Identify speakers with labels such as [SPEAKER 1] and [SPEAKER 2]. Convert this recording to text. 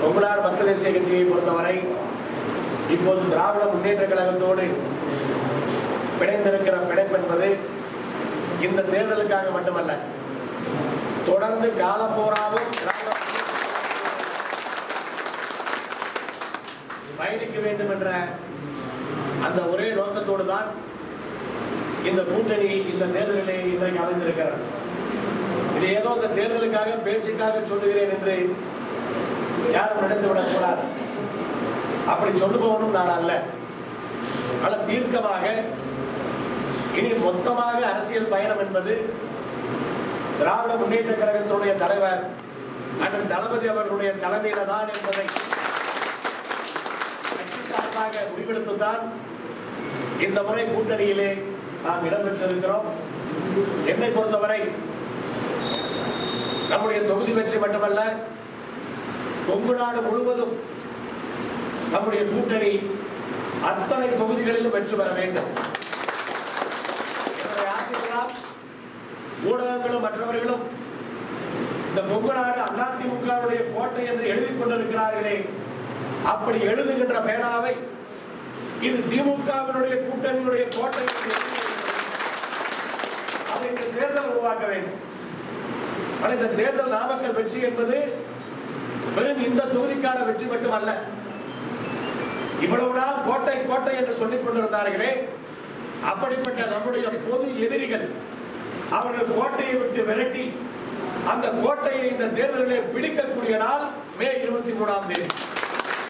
[SPEAKER 1] கொங்குநாடு மக்கள் தேசிய கட்சியை பொறுத்தவரை இப்போது திராவிட முன்னேற்ற கழகத்தோடு பிணைந்திருக்கிற பிணைப்பு என்பது இந்த தேர்தலுக்காக மட்டுமல்ல தொடர்ந்து காலம் போராடும் திராவிட பயணிக்க வேண்டும் என்ற அந்த ஒரே நோக்கத்தோடு தான் இந்த கூட்டணி இந்த தேர்தலிலே இன்றைக்கு அமைந்திருக்கிறது இது ஏதோ இந்த தேர்தலுக்காக பேச்சுக்காக சொல்லுகிறேன் என்று யாரும் நினைத்து விடக்கூடாது அப்படி சொல்லுபவனும் நான் அல்ல பல தீர்க்கமாக இனி மொத்தமாக அரசியல் பயணம் என்பது திராவிட முன்னேற்ற கழகத்தினுடைய தலைவர் அண்ணன் தளபதி அவர்களுடைய தலைமையில தான் என்பதை கட்சி சார்பாக முடிவெடுத்துதான் இந்த முறை கூட்டணியிலே நாம் இடம்பெற்றிருக்கிறோம் என்னை பொறுத்தவரை நம்முடைய தொகுதி வெற்றி மட்டுமல்ல கொங்கு நாடு முழுவதும் நம்முடைய கூட்டணி அத்தனை தொகுதிகளிலும் வெற்றி பெற வேண்டும் என்னுடைய ஆசைகளால் ஊடகங்களும் மற்றவர்களும் இந்த கொங்கு நாடு அதிமுகவுடைய கோட்டை என்று எழுதி கொண்டிருக்கிறார்களே அப்படி எழுதுகின்ற பேனாவை இது திமுகவினுடைய கூட்டணியுடைய கோட்டை என்று எழுதி அதை இந்த தேர்தல் உருவாக்க வேண்டும் ஆனால் இந்த தேர்தல் நாமக்கல் வெற்றி என்பது வெறும் இந்த தொகுதிக்கான வெற்றி மட்டுமல்ல இவ்வளவு நாள் கோட்டை கோட்டை என்று சொல்லிக் கொண்டிருந்தார்களே அப்படிப்பட்ட நம்முடைய பொது எதிரிகள் அவர்கள் கோட்டையை விட்டு விரட்டி அந்த கோட்டையை இந்த தேர்தலிலே பிடிக்கக்கூடிய நாள் மே இருபத்தி மூணாம் தேதி